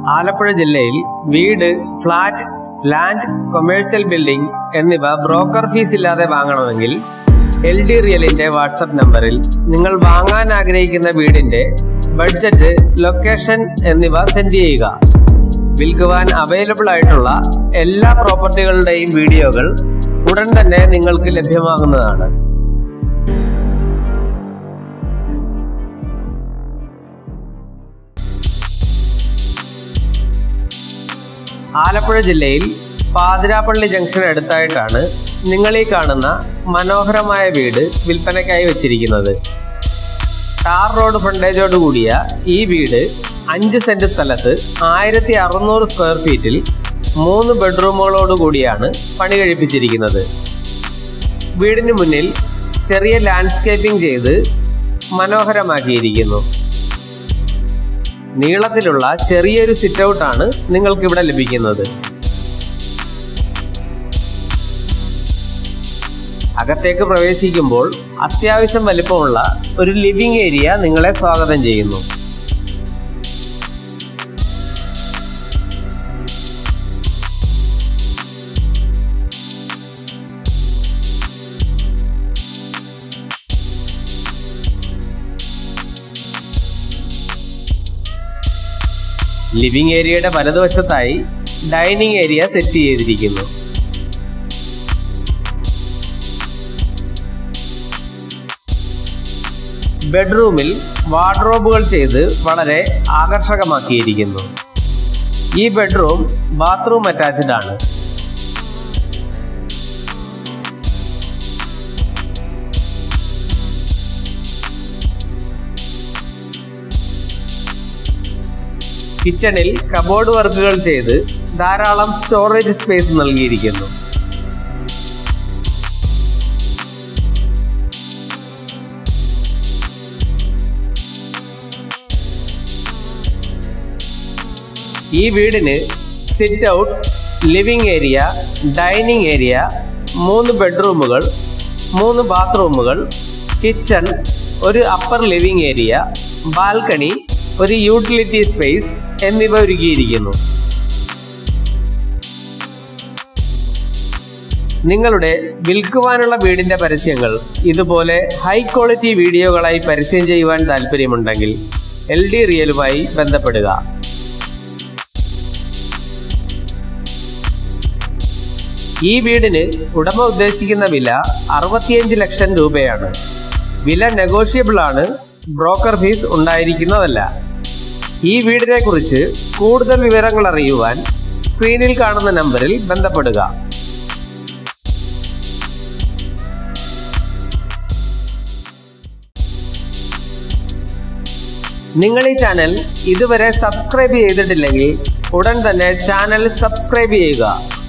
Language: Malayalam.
ആലപ്പുഴ ജില്ലയിൽ വീട് ഫ്ളാറ്റ് ലാൻഡ് കൊമേഴ്സ്യൽ ബിൽഡിംഗ് എന്നിവ ബ്രോക്കർ ഫീസ് ഇല്ലാതെ വാങ്ങണമെങ്കിൽ എൽ ഡി റിയലിന്റെ വാട്സപ്പ് നമ്പറിൽ നിങ്ങൾ വാങ്ങാൻ ആഗ്രഹിക്കുന്ന വീടിന്റെ ബഡ്ജറ്റ് ലൊക്കേഷൻ എന്നിവ സെൻഡ് ചെയ്യുക വിൽക്കുവാൻ അവൈലബിൾ ആയിട്ടുള്ള എല്ലാ പ്രോപ്പർട്ടികളുടെയും വീഡിയോകൾ ഉടൻ തന്നെ നിങ്ങൾക്ക് ലഭ്യമാകുന്നതാണ് ആലപ്പുഴ ജില്ലയിൽ പാതിരാപ്പള്ളി ജംഗ്ഷൻ അടുത്തായിട്ടാണ് നിങ്ങൾ ഈ കാണുന്ന മനോഹരമായ വീട് വിൽപ്പനയ്ക്കായി വെച്ചിരിക്കുന്നത് ടാർ റോഡ് ഫ്രണ്ടേജോട് കൂടിയ ഈ വീട് അഞ്ച് സെന്റ് സ്ഥലത്ത് ആയിരത്തി അറുന്നൂറ് സ്ക്വയർ ഫീറ്റിൽ മൂന്ന് ബെഡ്റൂമുകളോട് കൂടിയാണ് പണി കഴിപ്പിച്ചിരിക്കുന്നത് വീടിന് മുന്നിൽ ചെറിയ ലാൻഡ്സ്കേപ്പിംഗ് ചെയ്ത് മനോഹരമാക്കിയിരിക്കുന്നു നീളത്തിലുള്ള ചെറിയൊരു സിറ്റ് ഔട്ടാണ് നിങ്ങൾക്ക് ഇവിടെ ലഭിക്കുന്നത് അകത്തേക്ക് പ്രവേശിക്കുമ്പോൾ അത്യാവശ്യം വലിപ്പമുള്ള ഒരു ലിവിംഗ് ഏരിയ നിങ്ങളെ സ്വാഗതം ചെയ്യുന്നു ലിവിംഗ് ഏരിയയുടെ വലതുവശത്തായി ഡൈനിങ് ഏരിയ സെറ്റ് ചെയ്തിരിക്കുന്നു ബെഡ്റൂമിൽ വാർഡ്രോബുകൾ ചെയ്ത് വളരെ ആകർഷകമാക്കിയിരിക്കുന്നു ഈ ബെഡ്റൂം ബാത്റൂം അറ്റാച്ച്ഡ് ആണ് കിച്ചണിൽ കബോർഡ് വർക്കുകൾ ചെയ്ത് ധാരാളം സ്റ്റോറേജ് സ്പേസ് നൽകിയിരിക്കുന്നു ഈ വീടിന് sit out living area dining area മൂന്ന് ബെഡ്റൂമുകൾ മൂന്ന് ബാത്റൂമുകൾ കിച്ചൺ ഒരു അപ്പർ ലിവിംഗ് ഏരിയ ബാൽക്കണി ഒരു യൂട്ടിലിറ്റി സ്പേസ് എന്നിവ ഒരുക്കിയിരിക്കുന്നു നിങ്ങളുടെ വിൽക്കുവാനുള്ള വീടിന്റെ പരസ്യങ്ങൾ ഇതുപോലെ ഹൈ ക്വാളിറ്റി വീഡിയോകളായി പരസ്യം ചെയ്യുവാൻ താല്പര്യമുണ്ടെങ്കിൽ എൽ ഡി റിയലുമായി ബന്ധപ്പെടുക ഈ വീടിന് ഉടമ ഉദ്ദേശിക്കുന്ന വില അറുപത്തിയഞ്ച് ലക്ഷം രൂപയാണ് വില നെഗോഷ്യബിൾ ആണ് ബ്രോക്കർ ഫീസ് ഉണ്ടായിരിക്കുന്നതല്ല ഈ വീടിനെ കുറിച്ച് കൂടുതൽ വിവരങ്ങൾ അറിയുവാൻ സ്ക്രീനിൽ കാണുന്ന നമ്പറിൽ ബന്ധപ്പെടുക നിങ്ങൾ ഈ ചാനൽ ഇതുവരെ സബ്സ്ക്രൈബ് ചെയ്തിട്ടില്ലെങ്കിൽ ഉടൻ തന്നെ ചാനൽ സബ്സ്ക്രൈബ് ചെയ്യുക